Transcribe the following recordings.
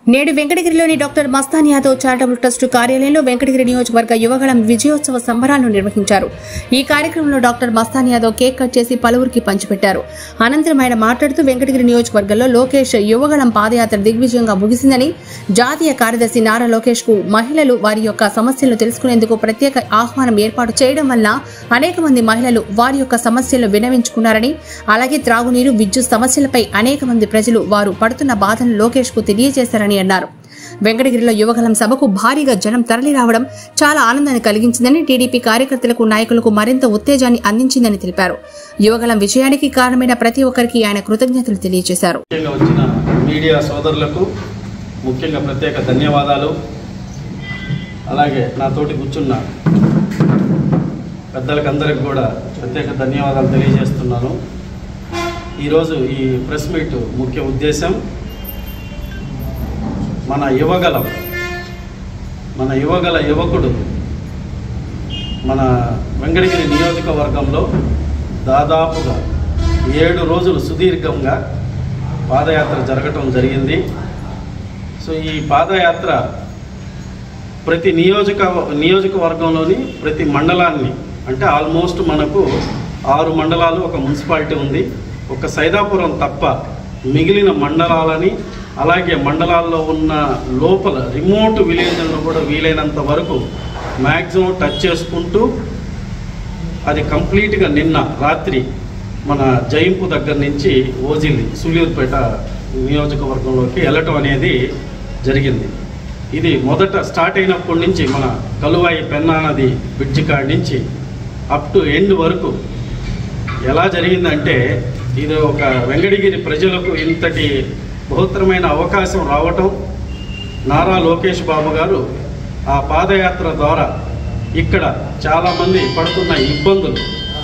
నేడు వెంకటగిరిలోని doctor Mastan Yadav charitable trust కార్యాలయంలో వెంకటగిరి నియోజకవర్గ యువగళం విజయోత్సవ సంబరాలను నిర్వహించారు ఈ కార్యక్రమంలో doctor Mastan Yadav cake cut చేసి పలువురికి పంచిపెట్టారు అనంతరం ఆయన మాట్లాడుతూ వెంకటగిరి నియోజకవర్గంలో లోకేష్ యువగళం పాదయాత్ర దిగ్విజయంగా ముగిసిందని జాతీయ కార్యదర్శి నారా లోకేష్ కు మహిళలు వారి యొక్క సమస్యలను తెలుసుకునేందుకు ప్రత్యేక ఆహ్వానం ఏర్పాటు చేయడం వల్ల అనేక మంది మహిళలు వారి యొక్క సమస్యలను వినవించుకున్నారని అలాగే త్రాగునీరు విద్యుత్ సమస్యలపై అనేక మంది ప్రజలు వారు పడుతున్న బాధను లోకేష్ కు తెలియజేశారని అన్నారు వెంకటగిరిలో యువగలం సభకు భారీగా జనం తరలి రావడం చాలా ఆనందాన్ని కలిగించిందని టీడీపీ కార్యకర్తలకు నాయకులకు మరింత ఉత్తేజాన్ని అందించిందని తెలిపారు యువగలం విజయానికి కారణమైన ప్రతి ఒక్కరికి ఆయన కృతజ్ఞతలు తెలియజేశారు ముఖ్యంగా వచ్చిన మీడియా సోదరులకు ముఖ్యంగా ప్రత్యేక ధన్యవాదాలు అలాగే నాతోటి కూర్చున్న పెద్దలకందరికి కూడా ప్రత్యేక ధన్యవాదాలు తెలియజేస్తున్నాను ఈరోజు ఈ ప్రెస్ మీట్ ముఖ్య ఉద్దేశం మన యువగలం మన యువగల యువకుడు మన వెంకటగిరి నియోజకవర్గంలో దాదాపుగా ఏడు రోజులు సుదీర్ఘంగా పాదయాత్ర జరగటం జరిగింది సో ఈ పాదయాత్ర ప్రతి నియోజక నియోజకవర్గంలోని ప్రతి మండలాన్ని అంటే ఆల్మోస్ట్ మనకు ఆరు మండలాలు ఒక మున్సిపాలిటీ ఉంది ఒక సైదాపురం తప్ప మిగిలిన మండలాలని అలాగే మండలాల్లో ఉన్న లోపల రిమోట్ విలేజ్లను కూడా వీలైనంత వరకు మ్యాక్సిమం టచ్ చేసుకుంటూ అది కంప్లీట్గా నిన్న రాత్రి మన జయింపు దగ్గర నుంచి ఓజిల్లి సూళ్యూరుపేట నియోజకవర్గంలోకి వెళ్ళటం అనేది జరిగింది ఇది మొదట స్టార్ట్ అయినప్పటి నుంచి మన కలువాయి పెన్నా నది బ్రిడ్జి కాడి నుంచి అప్ టు ఎండ్ వరకు ఎలా జరిగిందంటే ఇది ఒక వెంకటగిరి ప్రజలకు ఇంతటి బహుత్తరమైన అవకాశం రావటం నారా లోకేష్ బాబు గారు ఆ పాదయాత్ర ద్వారా ఇక్కడ చాలామంది పడుతున్న ఇబ్బందులు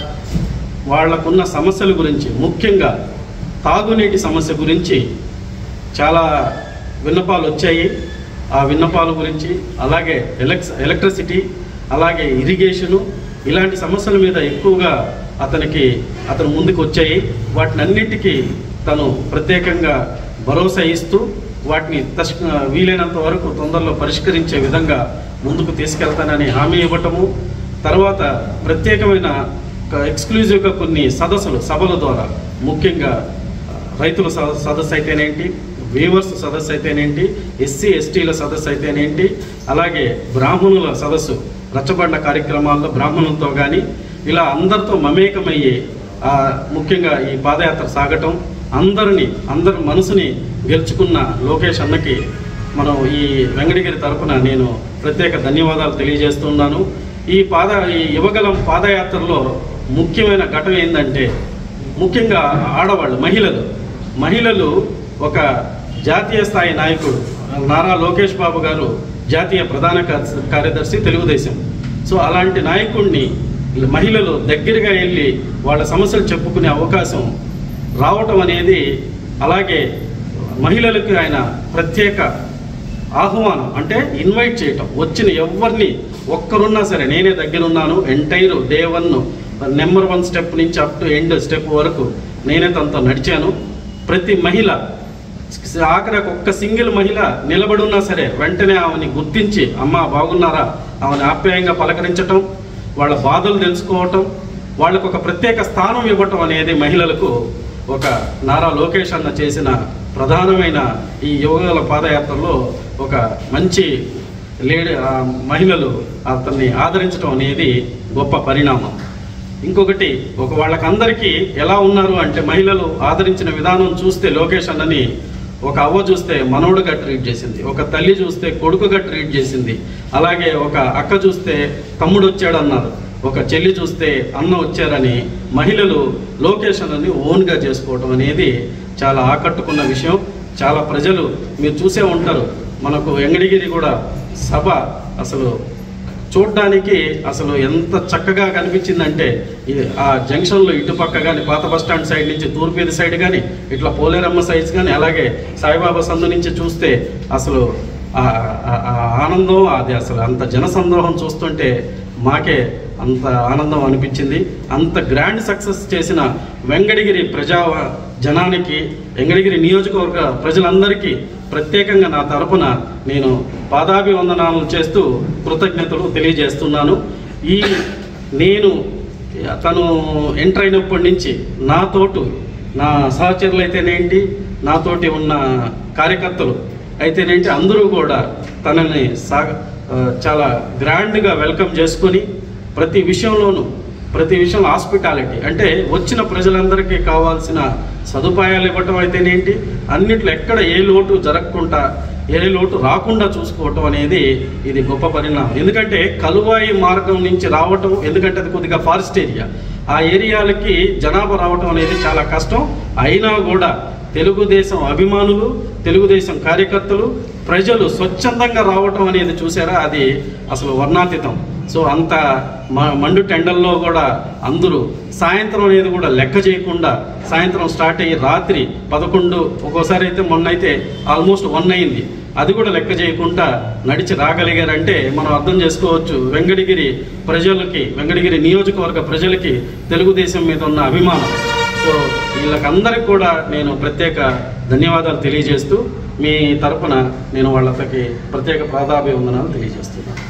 వాళ్లకున్న సమస్యల గురించి ముఖ్యంగా తాగునీటి సమస్య గురించి చాలా విన్నపాలు వచ్చాయి ఆ విన్నపాల గురించి అలాగే ఎలక్స్ ఎలక్ట్రిసిటీ అలాగే ఇరిగేషను ఇలాంటి సమస్యల మీద ఎక్కువగా అతనికి అతను ముందుకు వచ్చాయి వాటినన్నిటికీ తను ప్రత్యేకంగా భరోసా ఇస్తూ వాటిని తక్ష వీలైనంత వరకు తొందరలో పరిష్కరించే విధంగా ముందుకు తీసుకెళ్తానని హామీ ఇవ్వటము తర్వాత ప్రత్యేకమైన క- ఎక్స్క్లూజివ్గా కొన్ని సదస్సులు సభల ద్వారా ముఖ్యంగా రైతుల సద- సదస్సు అయితేనేంటి వీవర్స్ సదస్సు అయితేనేంటి ఎస్సీ ఎస్టీల సదస్సు అయితేనేంటి అలాగే బ్రాహ్మణుల సదస్సు రచ్చబండ కార్యక్రమాల్లో బ్రాహ్మణులతో కానీ ఇలా అందరితో మమేకమయ్యి ఆ, ముఖ్యంగా ఈ పాదయాత్ర సాగటం అందరిని అందరి మనసుని గెలుచుకున్న లోకేష్ అన్నకి మనం ఈ వెంకటగిరి తరపున నేను ప్రత్యేక ధన్యవాదాలు తెలియజేస్తున్నాను ఈ పాద ఈ యువగలం పాదయాత్రలో ముఖ్యమైన ఘటన ఏంటంటే ముఖ్యంగా ఆడవాళ్ళు మహిళలు మహిళలు ఒక జాతీయ స్థాయి నాయకుడు నారా లోకేష్ బాబు గారు జాతీయ ప్రధాన కార్య- కార్యదర్శి తెలుగుదేశం సో అలాంటి నాయకుడిని మహిళలు దగ్గరగా వెళ్ళి వాళ్ళ సమస్యలు చెప్పుకునే అవకాశం రావటం అనేది అలాగే మహిళలకు ఆయన ప్రత్యేక ఆహ్వానం అంటే ఇన్వైట్ చేయటం వచ్చిన ఎవరిని ఒక్కరున్నా సరే నేనే దగ్గరున్నాను entire day one number one step నుంచి అప్ టు ఎండ్ స్టెప్ వరకు నేనే తనతో నడిచాను ప్రతి మహిళ ఆఖరికి ఒక్క సింగిల్ మహిళ నిలబడున్నా సరే వెంటనే ఆమెని గుర్తించి అమ్మ బాగున్నారా ఆమెను ఆప్యాయంగా పలకరించటం వాళ్ళ బాధలు తెలుసుకోవటం వాళ్ళకు ఒక ప్రత్యేక స్థానం ఇవ్వటం అనేది మహిళలకు ఒక నారా లోకేష్ అన్న చేసిన ప్రధానమైన ఈ యువగల పాదయాత్రలో ఒక మంచి లేడీ ఆ, మహిళలు అతన్ని ఆదరించడం అనేది గొప్ప పరిణామం ఇంకొకటి ఒక వాళ్ళకందరికీ ఎలా ఉన్నారు అంటే మహిళలు ఆదరించిన విధానం చూస్తే లోకేష్ అన్నని ఒక అవ్వ చూస్తే మనవడుగా ట్రీట్ చేసింది ఒక తల్లి చూస్తే కొడుకుగా ట్రీట్ చేసింది అలాగే ఒక అక్క చూస్తే తమ్ముడు వచ్చాడు అన్నారు ఒక చెల్లి చూస్తే అన్న వచ్చారని మహిళలు లోకేష్ అన్నని ఓన్గా చేసుకోవటం అనేది చాలా ఆకట్టుకున్న విషయం చాలా ప్రజలు మీరు చూసే ఉంటారు మనకు ఎంగడిగిరి కూడా సభ అసలు చూడడానికి అసలు ఎంత చక్కగా కనిపించిందంటే ఇది ఆ జంక్షన్లో ఇటుపక్క కానీ పాత బస్ స్టాండ్ సైడ్ నుంచి తూర్పేది సైడ్ కానీ ఇట్లా పోలేరమ్మ సైడ్స్ కానీ అలాగే సాయిబాబా సందు నుంచి చూస్తే అసలు ఆ ఆ- ఆ ఆనందం అది అసలు అంత జనసందోహం చూస్తుంటే మాకే అంత ఆనందం అనిపించింది అంత గ్రాండ్ సక్సెస్ చేసిన వెంకటగిరి ప్రజా జనానికి వెంకటగిరి నియోజకవర్గ ప్రజలందరికీ ప్రత్యేకంగా నా తరపున నేను పాదాభివందనాలు చేస్తూ కృతజ్ఞతలు తెలియజేస్తున్నాను ఈ నేను తను ఎంటర్ అయినప్పటి నుంచి నాతోటు నా సహచరులు అయితేనేంటి నాతోటి ఉన్న కార్యకర్తలు అయితేనేంటి అందరూ కూడా తనని సాగ ఆ, చాలా గ్రాండ్గా వెల్కమ్ చేసుకొని ప్రతి విషయంలోనూ ప్రతి విషయంలో హాస్పిటాలిటీ అంటే వచ్చిన ప్రజలందరికీ కావాల్సిన సదుపాయాలు ఇవ్వటం అయితేనేంటి అన్నిట్లో ఎక్కడ ఏ లోటు జరగకుండా ఏ లోటు రాకుండా చూసుకోవటం అనేది ఇది గొప్ప పరిణామం ఎందుకంటే కలువాయి మార్గం నుంచి రావటం ఎందుకంటే అది కొద్దిగా ఫారెస్ట్ ఏరియా ఆ ఏరియాలకి జనాభా రావటం అనేది చాలా కష్టం అయినా కూడా తెలుగుదేశం అభిమానులు తెలుగుదేశం కార్యకర్తలు ప్రజలు స్వచ్ఛందంగా రావటం అనేది చూసారా అది అసలు వర్ణాతీతం సో అంత మ- మండు టెండల్లో కూడా అందరూ సాయంత్రం అనేది కూడా లెక్క చేయకుండా సాయంత్రం స్టార్ట్ అయ్యి రాత్రి పదకొండు ఒక్కోసారి అయితే మొన్న అయితే ఆల్మోస్ట్ వన్ అయింది అది కూడా లెక్క చేయకుండా నడిచి రాగలిగారంటే మనం అర్థం చేసుకోవచ్చు వెంకటగిరి ప్రజలకి వెంకటగిరి నియోజకవర్గ ప్రజలకి తెలుగుదేశం మీద ఉన్న అభిమానం సో వీళ్ళకందరికి కూడా నేను ప్రత్యేక ధన్యవాదాలు తెలియజేస్తూ మీ తరపున నేను వాళ్ళకి ప్రత్యేక ప్రాధాభివందనాలు తెలియజేస్తున్నాను